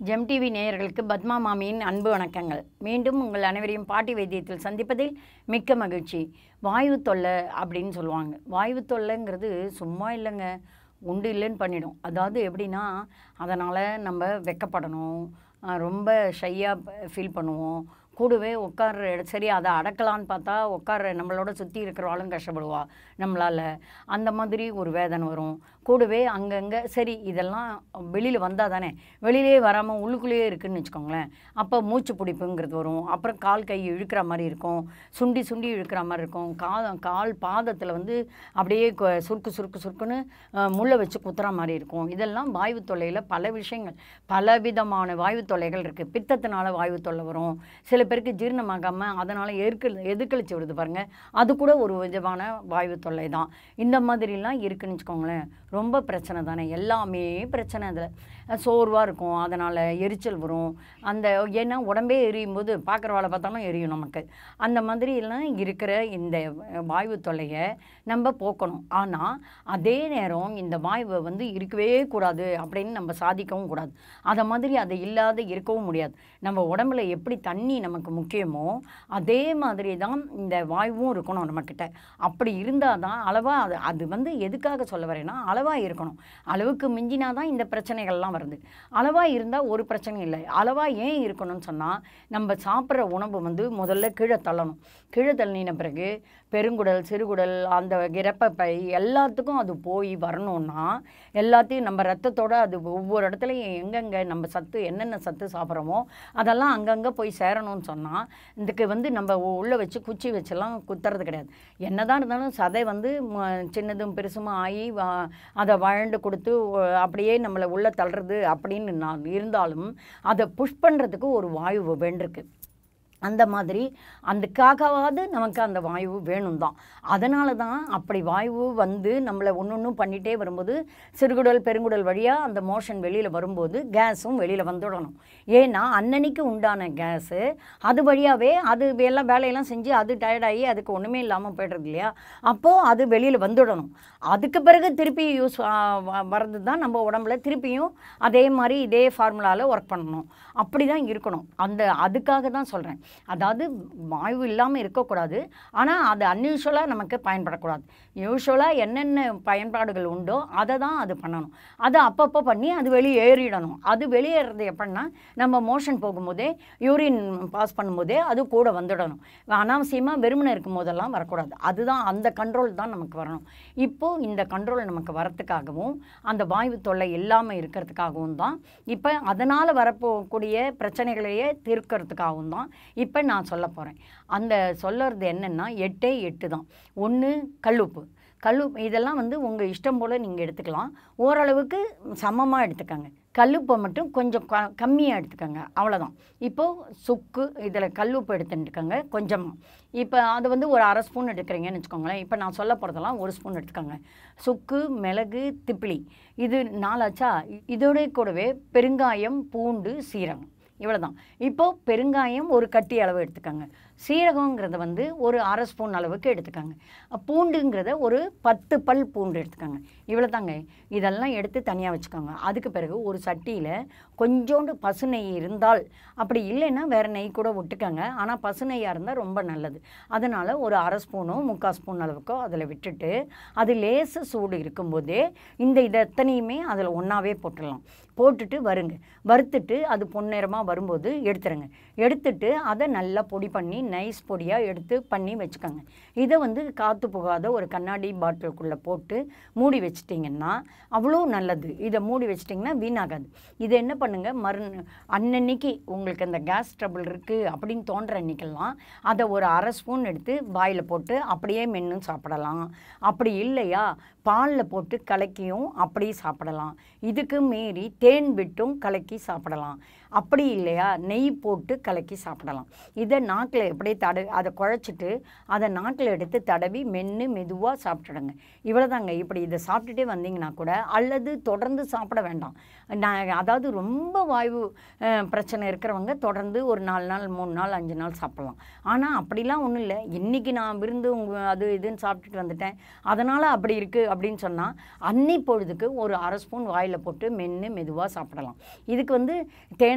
GeM TV நேயர்களுக்கு பத்மா மாமியின் அன்பு வணக்கங்கள் மீண்டும் உங்கள் அனைவரையும் பாட்டி வைத்தியத்தில் சந்திப்பதில் மிக்க மகிழ்ச்சி வாயு தொல்லை அப்படின்னு சொல்லுவாங்க வாயு தொல்லைங்கிறது சும்மா இல்லைங்க உண்டு இல்லைன்னு பண்ணிடும் அதாவது எப்படின்னா அதனால் நம்ம வெக்கப்படணும் அஹ் ரொம்ப ஷையாக ஃபீல் பண்ணுவோம் கூடவே உட்கார்ற இடம் சரி அதை அடக்கலான்னு பார்த்தா உட்கார்ற நம்மளோட சுற்றி இருக்கிறவாளும் கஷ்டப்படுவா நம்மளால் அந்த மாதிரி ஒரு வேதனை வரும் கூடவே அங்கங்கே சரி இதெல்லாம் வெளியில் வந்தால் தானே வெளியிலே வராமல் உள்ளுக்குள்ளேயே இருக்குன்னு வச்சுக்கோங்களேன் அப்போ மூச்சு பிடிப்புங்கிறது வரும் அப்புறம் கால் கை இழுக்கிற மாதிரி இருக்கும் சுண்டி சுண்டி இழுக்கிற மாதிரி இருக்கும் கால் கால் பாதத்தில் வந்து அப்படியே கொ- சுருக்கு சுருக்கு சுருக்குன்னு அஹ், முள்ளை வச்சு குத்துற மாதிரி இருக்கும் இதெல்லாம் வாயு தொல்லையில் பல விஷயங்கள் பலவிதமான வாயு தொல்லைகள் இருக்குது பித்தத்தினால வாயு தொல்லை வரும் சில பேருக்கு ஜீரணமாகாமல் அதனால் எதிர்க்கு எதிர்கழிச்சு விடுது பாருங்க அது கூட ஒரு விதமான வாயு தொல்லை தான் இந்த மாதிரிலாம் இருக்குன்னு வச்சுக்கோங்களேன் ரொம்ப பிரச்சனை தானே எல்லாமே பிரச்சனை அதில் சோர்வாக இருக்கும் அதனால் எரிச்சல் வரும் அந்த ஏன்னா உடம்பே எரியும் போது பார்க்குறவாளை பார்த்தாலும் எரியும் நமக்கு அந்த மாதிரி எல்லாம் இருக்கிற இந்த வாயு தொல்லையை நம்ம போக்கணும் ஆனால் அதே நேரம் இந்த வாயுவை வந்து இருக்கவே கூடாது அப்படின்னு நம்ம சாதிக்கவும் கூடாது அதை மாதிரி அது இல்லாத இருக்கவும் முடியாது நம்ம உடம்புல எப்படி தண்ணி நமக்கு முக்கியமோ அதே மாதிரி தான் இந்த வாயுவும் இருக்கணும் நம்மக்கிட்ட அப்படி இருந்தால் தான் அளவாக அது அது வந்து எதுக்காக சொல்ல வரேன்னா அளவாக இருக்கணும் அளவுக்கு மிஞ்சினா தான் இந்த பிரச்சனைகள்லாம் வருது அளவாக இருந்தால் ஒரு பிரச்சனையும் இல்லை அளவாக ஏன் இருக்கணும்னு சொன்னால் நம்ம சாப்பிட்ற உணவு வந்து முதல்ல கீழே தள்ளணும் கீழே தள்ளின பிறகு பெருங்குடல் சிறுகுடல் அந்த இறப்பை எல்லாத்துக்கும் அது போய் வரணும்னா எல்லாத்தையும் நம்ம ரத்தத்தோட அது ஒவ்வொரு இடத்துலையும் எங்கெங்கே நம்ம சத்து என்னென்ன சத்து சாப்பிட்றோமோ அதெல்லாம் அங்கங்கே போய் சேரணும்னு சொன்னால் இதுக்கு வந்து நம்ம உள்ளே வச்சு குச்சி வச்செல்லாம் குத்துறது கிடையாது என்னதான் இருந்தாலும் சதை வந்து ம- சின்னதும் பெருசுமா ஆகி வா- அதை வழண்டு கொடுத்து ஒ- அப்படியே நம்மளை உள்ளே தள்ளுறது அப்படின்னு நான் இருந்தாலும் அதை புஷ் பண்ணுறதுக்கு ஒரு வாயு வேண்டிருக்கு அந்த மாதிரி அதுக்காகவாவது நமக்கு அந்த வாயு வேணும் தான் அதனால தான் அப்படி வாயு வந்து நம்மளை ஒன்று ஒன்றும் பண்ணிகிட்டே வரும்போது சிறுகுடல் பெருங்குடல் வழியாக அந்த மோஷன் வெளியில் வரும்போது கேஸும் வெளியில் வந்துடணும் ஏன்னா அன்னன்னைக்கு உண்டான கேஸு அது வழியாகவே அது எல்லாம் வேலையெல்லாம் செஞ்சு அது டயர்டாகி அதுக்கு ஒன்றுமே இல்லாமல் போய்டுறது இல்லையா அப்போது அது வெளியில் வந்துடணும் அதுக்கு பிறகு திருப்பி யூஸ் வர்றது தான் நம்ம உடம்புல திருப்பியும் அதே மாதிரி இதே ஃபார்முலாவில் ஒர்க் பண்ணணும் அப்படி தான் இருக்கணும் அந்த அதுக்காக தான் சொல்கிறேன் அதாவது வாயு இல்லாமல் இருக்கக்கூடாது ஆனால் அது அன்யூஷுவலாக நமக்கு பயன்படக்கூடாது யூஷுவலாக என்னென்ன பயன்பாடுகள் உண்டோ அதை தான் அது பண்ணணும் அதை அப்பப்போ பண்ணி அது வெளியே ஏறிடணும் அது வெளியேறது எப்படின்னா நம்ம மோஷன் போகும்போதே யூரின் பாஸ் பண்ணும்போதே அது கூட வந்துடணும் அனாவசியமாக வெறுமனை இருக்கும் போதெல்லாம் வரக்கூடாது அதுதான் அந்த கண்ட்ரோல் தான் நமக்கு வரணும் இப்போது இந்த கண்ட்ரோல் நமக்கு வரத்துக்காகவும் அந்த வாயு தொல்லை இல்லாமல் இருக்கிறதுக்காகவும் தான் இப்போ அதனால் வரப்போகக்கூடிய பிரச்சனைகளையே தீர்க்கறதுக்காகவும் தான் இப்போ நான் சொல்ல போகிறேன் அந்த சொல்லறது என்னென்னா எட்டே எட்டு தான் ஒன்று கல்லுப்பு கல்லுப்பு இதெல்லாம் வந்து உங்கள் இஷ்டம் போல் நீங்கள் எடுத்துக்கலாம் ஓரளவுக்கு சமமாக எடுத்துக்கங்க கல்லுப்பை மட்டும் கொஞ்சம் க கம்மியாக எடுத்துக்கோங்க அவ்வளோதான் இப்போது சுக்கு இதில் கல்லுப்பு எடுத்துட்டுக்கோங்க கொஞ்சமாக இப்போ அது வந்து ஒரு அரை ஸ்பூன் எடுக்கிறீங்கன்னு வச்சுக்கோங்களேன் இப்போ நான் சொல்ல போகிறதெல்லாம் ஒரு ஸ்பூன் எடுத்துக்கோங்க சுக்கு மிளகு திப்பிலி இது நாலாச்சா இ- இதோட கூடவே பெருங்காயம் பூண்டு சீரகம் இவ்வளோதான் இப்போது பெருங்காயம் ஒரு கட்டி அளவு எடுத்துக்கோங்க சீரகங்கிறத வந்து ஒரு அரை ஸ்பூன் அளவுக்கு எடுத்துக்கோங்க அஹ் பூண்டுங்கிறத ஒரு பத்து பல் பூண்டு எடுத்துக்கோங்க இவ்வளோ தாங்க இதெல்லாம் எடுத்து தனியாக வச்சுக்கோங்க அதுக்கு பிறகு ஒரு சட்டியில் கொஞ்சோண்டு பசு நெய் இருந்தால் அப்படி இல்லைன்னா வேறு நெய் கூட விட்டுக்கோங்க ஆனால் பசு நெய்யாக இருந்தால் ரொம்ப நல்லது அதனால் ஒரு அரை ஸ்பூனோ முக்கால் ஸ்பூன் அளவுக்கோ அதில் விட்டுட்டு அது லேசு சூடு இருக்கும்போதே இந்த இதை எத்தனையுமே அதில் ஒன்றாவே போட்டுடலாம் போட்டுட்டு வருங்க வறுத்துட்டு அது பொன்னிறமாக வரும்போது எடுத்துருங்க எடுத்துட்டு அதை நல்லா பொடி பண்ணி நைஸ் பொடியாக எடுத்து பண்ணி வச்சுக்கோங்க இதை வந்து காற்று புகாத ஒரு கண்ணாடி பாட்டிலுக்குள்ளே போட்டு மூடி வச்சிட்டிங்கன்னா அவ்வளோ நல்லது இதை மூடி வச்சிட்டிங்கன்னா வீணாகாது இதை என்ன பண்ணுங்கள் மறு அன்னன்னைக்கு உங்களுக்கு அந்த கேஸ் ட்ரபிள் இருக்குது அப்படின்னு தோன்ற அன்னைக்கெல்லாம் அதை ஒரு அரை ஸ்பூன் எடுத்து வாயில் போட்டு அப்படியே மென்று சாப்பிடலாம் அப்படி இல்லையா பாலில் போட்டு கலக்கியும் அப்படியே சாப்பிடலாம் இதுக்கு மீறி தேன் விட்டும் கலக்கி சாப்பிடலாம் அப்படி இல்லையா நெய் போட்டு கலக்கி சாப்பிடலாம் இதை நாக்கில் எப்படியே தட அதை குழச்சிட்டு அதை நாக்கில் எடுத்து தடவி மென்று மெதுவாக சாப்பிட்டுடுங்க இவ்வளோதாங்க இப்படி இதை சாப்பிட்டுட்டே வந்தீங்கன்னா கூட அல்லது தொடர்ந்து சாப்பிட வேண்டாம் நான் அதாவது ரொம்ப வாயு அஹ், பிரச்சனை இருக்கிறவங்க தொடர்ந்து ஒரு நாலு நாள் மூணு நாள் அஞ்சு நாள் சாப்பிடலாம் ஆனால் அப்படிலாம் ஒன்றும் இல்லை இன்றைக்கி நான் விருந்து உங்க அது இதுன்னு சாப்பிட்டுட்டு வந்துட்டேன் அதனால் அப்படி இருக்குது அப்படின்னு சொன்னால் அன்னி பொழுதுக்கு ஒரு அரை ஸ்பூன் வாயில் போட்டு மென்று மெதுவாக சாப்பிடலாம் இதுக்கு வந்து தேனை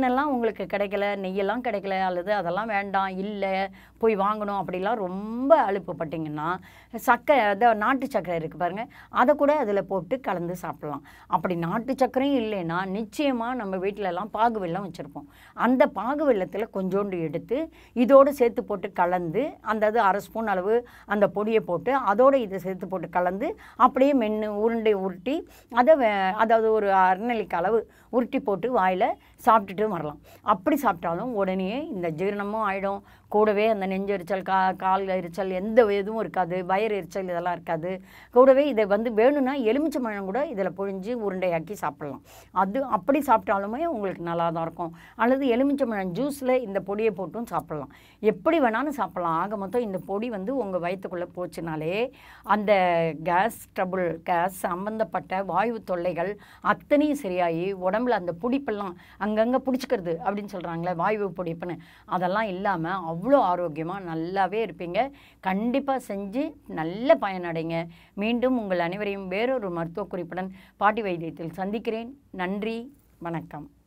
தேனெல்லாம் உங்களுக்கு கிடைக்கல நெய்யெல்லாம் கிடைக்கல அல்லது அதெல்லாம் வேண்டாம் இல்லை போய் வாங்கணும் அப்படிலாம் ரொம்ப அலுப்புப்பட்டீங்கன்னா சக்கரை அதாவது நாட்டு சக்கரை இருக்குது பாருங்கள் அதை கூட அதில் போட்டு கலந்து சாப்பிட்லாம் அப்படி நாட்டு சக்கரையும் இல்லைன்னா நிச்சயமாக நம்ம வீட்டிலலாம் பாகு வெல்லம் வச்சுருப்போம் அந்த பாகு வெல்லத்தில் கொஞ்சோண்டு எடுத்து இதோடு சேர்த்து போட்டு கலந்து அந்த இது அரை ஸ்பூன் அளவு அந்த பொடியை போட்டு அதோடு இதை சேர்த்து போட்டு கலந்து அப்படியே மென்று உருண்டை உருட்டி அதை வே- அதாவது ஒரு அரைநெல்லிக்கு அளவு உருட்டி போட்டு வாயில் சாப்பிட்டுட்டு வரலாம் அப்படி சாப்பிட்டாலும் உடனே இந்த ஜீரணமும் ஆகிடும் கூடவே அந்த நெஞ்செரிச்சல் கா கால் எரிச்சல் எந்த இதுவும் இருக்காது வயிறு எரிச்சல் இதெல்லாம் இருக்காது கூடவே இதை வந்து வேணும்னா எலுமிச்சம்பழம் கூட இதில் புழிஞ்சு உருண்டையாக்கி சாப்பிட்லாம் அது அப்படி சாப்பிட்டாலுமே உங்களுக்கு நல்லா தான் இருக்கும் அல்லது எலுமிச்சம்பழம் ஜூஸில் இந்த பொடியை போட்டும் சாப்பிட்லாம் எப்படி வேணாலும் சாப்பிட்லாம் ஆக மொத்தம் இந்த பொடி வந்து உங்கள் வயிற்றுக்குள்ளே போச்சுனாலே அந்த கேஸ் ட்ரபுள் கேஸ் சம்பந்தப்பட்ட வாயு தொல்லைகள் அத்தனையும் சரியாகி உடம்புல அந்த பிடிப்பெல்லாம் அங்கங்கே பிடிச்சிக்கிறது அப்படின்னு சொல்கிறாங்களே வாயு பிடிப்புன்னு அதெல்லாம் இல்லாமல் அவ்வளோ ஆரோக்கியமாக நல்லாவே இருப்பீங்க கண்டிப்பாக செஞ்சு நல்ல பயனடைங்க மீண்டும் உங்கள் அனைவரையும் வேறொரு மருத்துவ குறிப்புடன் பாட்டி வைத்தியத்தில் சந்திக்கிறேன் நன்றி வணக்கம்